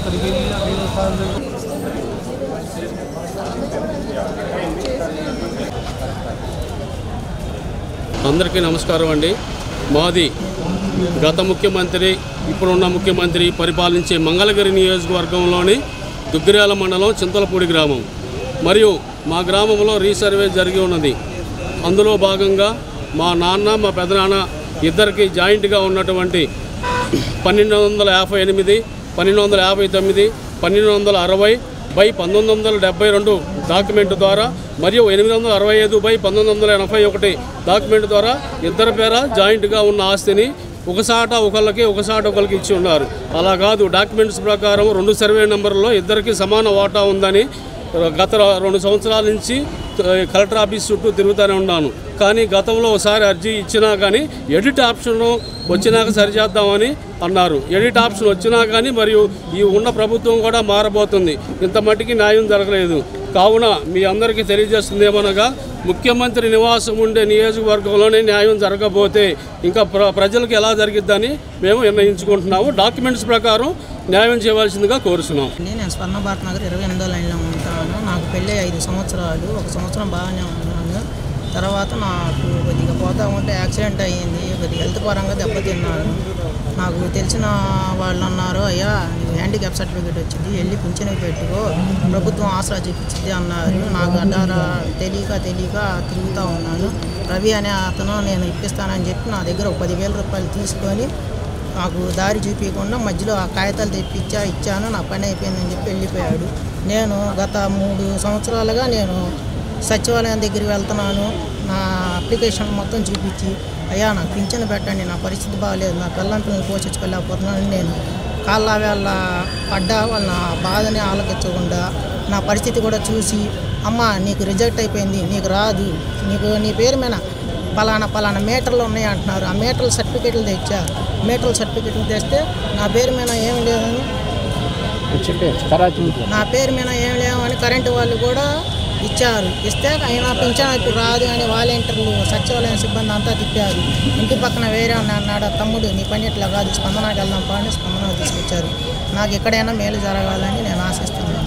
అందరికీ నమస్కారం అండి మాది గత ముఖ్యమంత్రి ఇప్పుడున్న ముఖ్యమంత్రి పరిపాలించే మంగళగిరి నియోజకవర్గంలోని దుగ్గిరాల మండలం చింతలపూడి గ్రామం మరియు మా గ్రామంలో రీసర్వే జరిగి ఉన్నది అందులో భాగంగా మా నాన్న మా పెదనాన్న ఇద్దరికి జాయింట్గా ఉన్నటువంటి పన్నెండు వందల యాభై ఎనిమిది పన్నెండు వందల యాభై తొమ్మిది పన్నెండు వందల అరవై బై పంతొమ్మిది వందల డెబ్బై రెండు డాక్యుమెంట్ ద్వారా మరియు ఎనిమిది వందల అరవై ఐదు బై పంతొమ్మిది వందల ఎనభై ఒకటి డాక్యుమెంట్ ద్వారా ఇద్దరి పేర జాయింట్గా ఉన్న ఆస్తిని ఒకసాట ఒకళ్ళకి ఒకసాట ఒకరికి ఇచ్చి ఉన్నారు అలా కాదు డాక్యుమెంట్స్ ప్రకారం రెండు సర్వే నెంబర్లో ఇద్దరికి సమాన వాటా ఉందని గత రెండు సంవత్సరాల నుంచి ఆ, కలెక్టర్ ఆఫీస్ చుట్టూ తిరుగుతూనే ఉన్నాను కానీ గతంలో ఒకసారి అర్జీ ఇచ్చినా కానీ ఎడిట్ ఆప్షన్ వచ్చినాక సరిచేద్దామని అన్నారు ఎడిట్ ఆప్షన్ వచ్చినా కానీ మరియు ఈ ఉన్న ప్రభుత్వం కూడా మారబోతుంది ఇంత మట్టికి న్యాయం జరగలేదు కావున మీ అందరికీ తెలియజేస్తుంది ఏమనగా ముఖ్యమంత్రి నివాసం ఉండే నియోజకవర్గంలోనే న్యాయం జరగకపోతే ఇంకా ప్ర ప్రజలకు ఎలా జరిగిద్దని మేము నిర్ణయించుకుంటున్నాము డాక్యుమెంట్స్ ప్రకారం న్యాయం చేయవలసిందిగా కోరుతున్నాం అండి నేను స్వర్ణ భారత్ నగర్ ఇరవై ఎనిమిదో లైన్లో ఉంటాను నాకు పెళ్ళి ఐదు సంవత్సరాలు ఒక సంవత్సరం బాగానే ఉన్నాను తర్వాత నాకు కొద్దిగా పోతా ఉంటే యాక్సిడెంట్ అయ్యింది కొద్దిగా హెల్త్ పరంగా దెబ్బతిన్నాను నాకు తెలిసిన వాళ్ళు అన్నారు అయ్యా నీకు హ్యాండిక్యాప్ సర్టిఫికేట్ వచ్చింది వెళ్ళి పింఛన్ పెట్టుకో ప్రభుత్వం ఆసరా చూపించింది అన్నారు నాకు అడ్డారా తెలియక తెలియక తిరుగుతూ ఉన్నాను రవి అనే అతను నేను ఇప్పిస్తానని చెప్పి నా దగ్గర ఒక పదివేల రూపాయలు తీసుకొని నాకు దారి చూపించకుండా మధ్యలో ఆ కాగితాలు తెప్పించా ఇచ్చాను నా పని అయిపోయిందని చెప్పి వెళ్ళిపోయాడు నేను గత మూడు సంవత్సరాలుగా నేను సచివాలయం దగ్గరికి వెళ్తున్నాను నా అప్లికేషన్ మొత్తం చూపించి అయ్యా నాకు పింఛను పెట్టండి నా పరిస్థితి బాగాలేదు నా పిల్లం పిల్లలు పోషించుకోలేకపోతున్నాను నేను కాళ్ళ వేళ్ళ పడ్డా వాళ్ళ నా బాధని ఆలోచించకుండా నా పరిస్థితి కూడా చూసి అమ్మ నీకు రిజెక్ట్ అయిపోయింది నీకు రాదు నీకు నీ పేరు మీద పలానా పలానా మీటర్లు ఉన్నాయి అంటున్నారు ఆ మీటర్ల సర్టిఫికేట్లు తెచ్చా మీటర్ల సర్టిఫికేట్లు తెస్తే నా పేరు మీద ఏం లేదని నా పేరు మీద ఏం లేవని కరెంటు వాళ్ళు కూడా ఇచ్చారు ఇస్తే అయినా పింఛన్ ఇప్పుడు రాదు అని వాలంటీర్లు సచివాలయం సిబ్బంది అంతా తిప్పారు ఇంటి పక్కన వేరే ఉన్న అన్నాడు తమ్ముడు నీ పని ఇట్లా కాదు స్పందనకి వెళ్దాం పని స్పందన తీసుకొచ్చారు నాకు ఎక్కడైనా మేలు జరగాలని నేను ఆశిస్తున్నాను